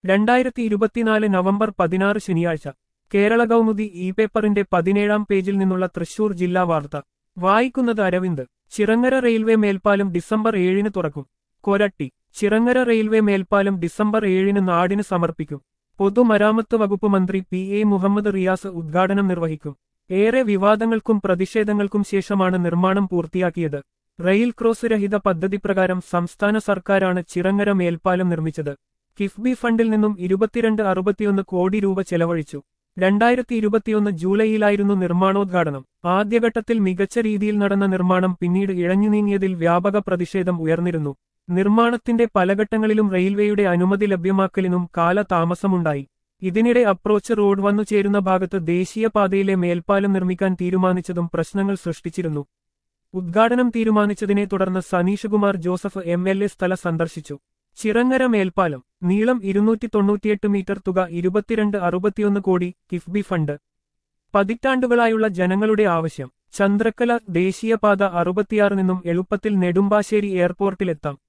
രണ്ടായിരത്തി ഇരുപത്തിനാല് നവംബർ പതിനാറ് ശനിയാഴ്ച കേരള കൗമുദി ഇ പേപ്പറിന്റെ പതിനേഴാം പേജിൽ നിന്നുള്ള തൃശൂർ ജില്ലാ വാർത്ത വായിക്കുന്നത് അരവിന്ദ് ചിറങ്ങര റെയിൽവേ മേൽപ്പാലം ഡിസംബർ ഏഴിന് തുറക്കും കൊരട്ടി ചിറങ്ങര റെയിൽവേ മേൽപ്പാലം ഡിസംബർ ഏഴിന് നാടിന് സമർപ്പിക്കും പൊതുമരാമത്ത് വകുപ്പ് മന്ത്രി പി എ മുഹമ്മദ് റിയാസ് ഉദ്ഘാടനം നിർവഹിക്കും ഏറെ വിവാദങ്ങൾക്കും പ്രതിഷേധങ്ങൾക്കും ശേഷമാണ് നിർമ്മാണം പൂർത്തിയാക്കിയത് റെയിൽ ക്രോസ് രഹിത പദ്ധതി പ്രകാരം സംസ്ഥാന സർക്കാരാണ് ചിറങ്ങര മേൽപ്പാലം നിർമ്മിച്ചത് കിഫ്ബി ഫണ്ടിൽ നിന്നും ഇരുപത്തിരണ്ട് അറുപത്തിയൊന്ന് കോടി രൂപ ചെലവഴിച്ചു രണ്ടായിരത്തി ഇരുപത്തിയൊന്ന് ജൂലൈയിലായിരുന്നു നിർമ്മാണോദ്ഘാടനം ആദ്യഘട്ടത്തിൽ മികച്ച രീതിയിൽ നടന്ന നിർമ്മാണം പിന്നീട് ഇഴഞ്ഞു നീങ്ങിയതിൽ വ്യാപക പ്രതിഷേധം ഉയർന്നിരുന്നു നിർമ്മാണത്തിന്റെ പല ഘട്ടങ്ങളിലും റെയിൽവേയുടെ അനുമതി ലഭ്യമാക്കലിനും കാലതാമസമുണ്ടായി ഇതിനിടെ അപ്രോച്ച് റോഡ് വന്നു ചേരുന്ന ഭാഗത്ത് ദേശീയപാതയിലെ മേൽപ്പാലം നിർമ്മിക്കാൻ തീരുമാനിച്ചതും പ്രശ്നങ്ങൾ സൃഷ്ടിച്ചിരുന്നു ഉദ്ഘാടനം തീരുമാനിച്ചതിനെ തുടർന്ന് Saneesh Kumar Joseph M L A സ്ഥല സന്ദർശിച്ചു ചിറങ്ങര മേൽപ്പാലം നീളം ഇരുന്നൂറ്റി തൊണ്ണൂറ്റിയെട്ട് മീറ്റർ തുക ഇരുപത്തിരണ്ട് അറുപത്തിയൊന്ന് കോടി കിഫ്ബി ഫണ്ട് പതിറ്റാണ്ടുകളായുള്ള ജനങ്ങളുടെ ആവശ്യം ചന്ദ്രക്കല ദേശീയപാത അറുപത്തിയാറ് നിന്നും എളുപ്പത്തിൽ നെടുമ്പാശ്ശേരി എയർപോർട്ടിലെത്താം